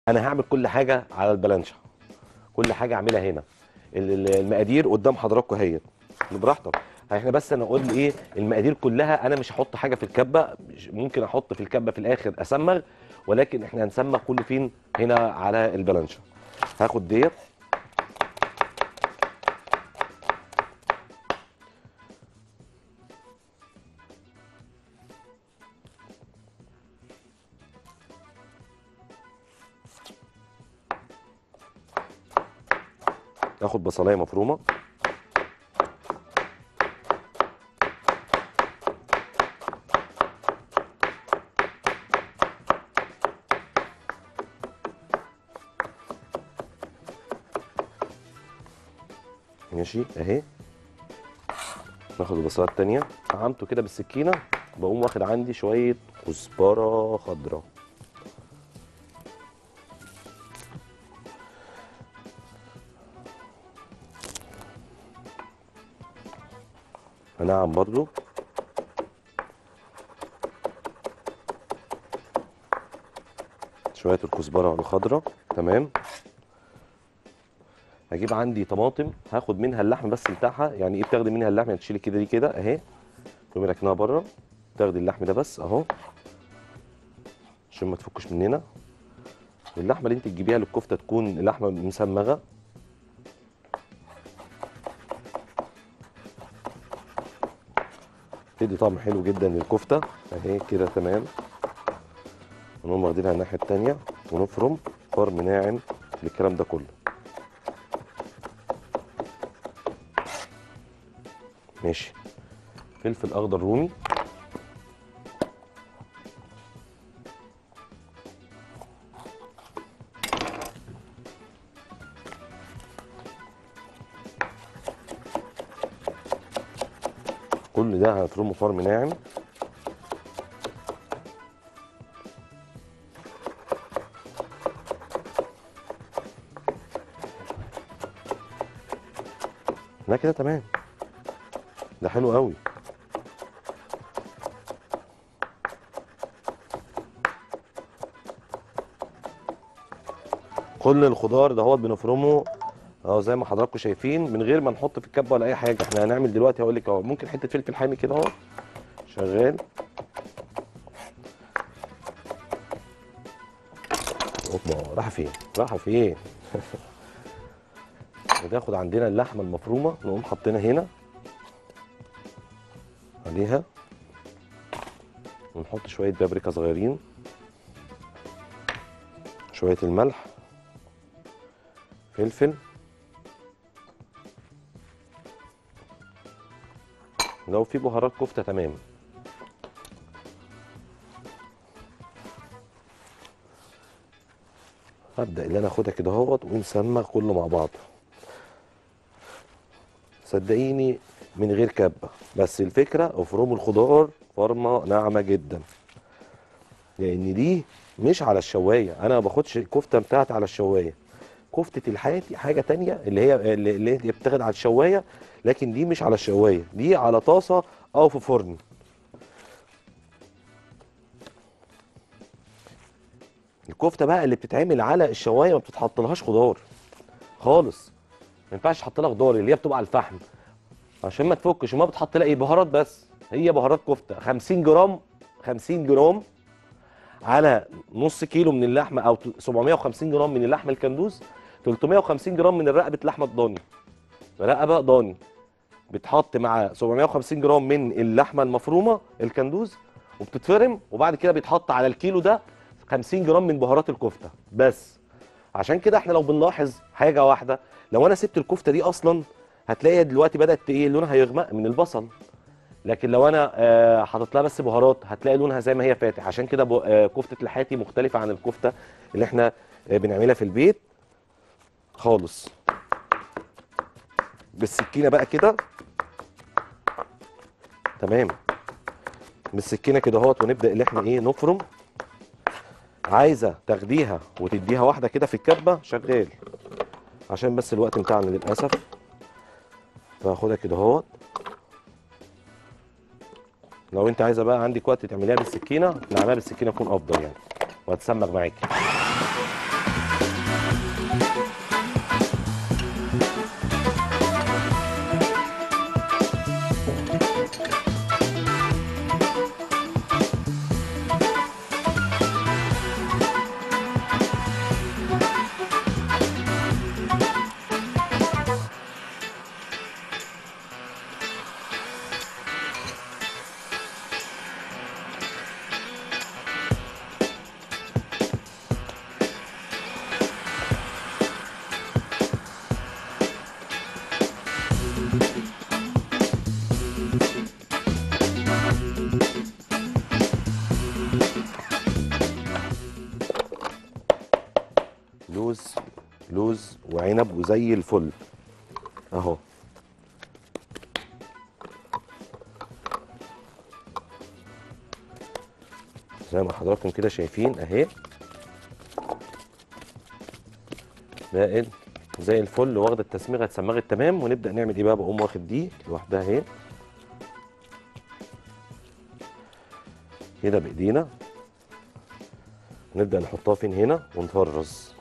انا هعمل كل حاجه على البلانشه كل حاجه اعملها هنا ال- ال- المقادير قدام حضراتكم اهيت براحتك احنا بس انا اقول ايه المقادير كلها انا مش هحط حاجه في الكبه مش- ممكن احط في الكبه في الاخر اسمغ ولكن احنا هنسمغ كل فين هنا على البلانشه هاخد ديت اخد بصلايه مفرومه ماشي اهي ناخد البصلايه التانية طعمته كده بالسكينه بقوم واخد عندي شويه كزبره خضراء هنعم برضو شويه الكزبره الخضراء تمام هجيب عندي طماطم هاخد منها اللحم بس بتاعها يعني ايه بتاخدي منها اللحم يعني تشيلي كده دي كده اهي تقومي راكناها بره تاخدي اللحم ده بس اهو عشان ما تفكش مننا واللحمه اللي انت تجيبيها للكفته تكون لحمه مسمغه تدي طعم حلو جدا للكفته اهي كده تمام ونقوم واخدينها الناحيه التانيه ونفرم فرم ناعم للكلام ده كله ماشي فلفل اخضر رومي كل ده هنفرمه فرم ناعم لا كده تمام ده حلو قوي كل الخضار ده هو بنفرمه اهو زي ما حضراتكم شايفين من غير ما نحط في الكبه ولا اي حاجه احنا هنعمل دلوقتي هقول لك اهو ممكن حته فلفل حامي كده اهو شغال اوبا راح فين راح فين وناخد عندنا اللحمه المفرومه نقوم حاطينها هنا عليها ونحط شويه بابريكا صغيرين شويه الملح فلفل لو في بهارات كفته تمام هبدا اللي انا اخدها كده اهوت ونسمغ كله مع بعض صدقيني من غير كبه بس الفكره افرموا الخضار فرمه ناعمه جدا لان دي مش على الشوايه انا ما باخدش الكفته بتاعتي على الشوايه كفته الحياتي حاجه تانية اللي هي اللي هي بتاخد على الشوايه لكن دي مش على الشوايه دي على طاسه او في فرن الكفته بقى اللي بتتعمل على الشوايه ما بتتحطلهاش خضار خالص ما ينفعش تحط لها خضار اللي هي بتبقى على الفحم عشان ما تفكش وما بتحط لها ايه بهارات بس هي بهارات كفته 50 جرام 50 جرام على نص كيلو من اللحمه او 750 جرام من اللحمه الكندوز 350 جرام من الرقبه لحمه الضاني رقبه ضاني بتحط مع 750 جرام من اللحمه المفرومه الكندوز وبتتفرم وبعد كده بيتحط على الكيلو ده 50 جرام من بهارات الكفته بس عشان كده احنا لو بنلاحظ حاجه واحده لو انا سبت الكفته دي اصلا هتلاقي دلوقتي بدات ايه لونها يغمق من البصل لكن لو انا آه، حاطط لها بس بهارات هتلاقي لونها زي ما هي فاتح عشان كده ب- آه، كفته الحاتي مختلفه عن الكفته اللي احنا آه، بنعملها في البيت خالص بالسكينه بقى كده تمام بالسكينه كده اهوت ونبدا اللي احنا ايه نفرم عايزه تاخديها وتديها واحده كده في الكبه شغال عشان بس الوقت بتاعنا للاسف فهاخدها كده اهوت لو انت عايزه بقى عندك وقت تعمليها بالسكينه نعملها بالسكينه يكون افضل يعني وهتسمغ معاكي لوز لوز وعنب وزي الفل اهو زي ما حضراتكم كده شايفين اهي بقت زي الفل واخده التسميغه اتسمغت تمام ونبدا نعمل ايه بقى بقوم واخد دي لوحدها اهي كده بايدينا نبدا نحطها فين هنا ونفرز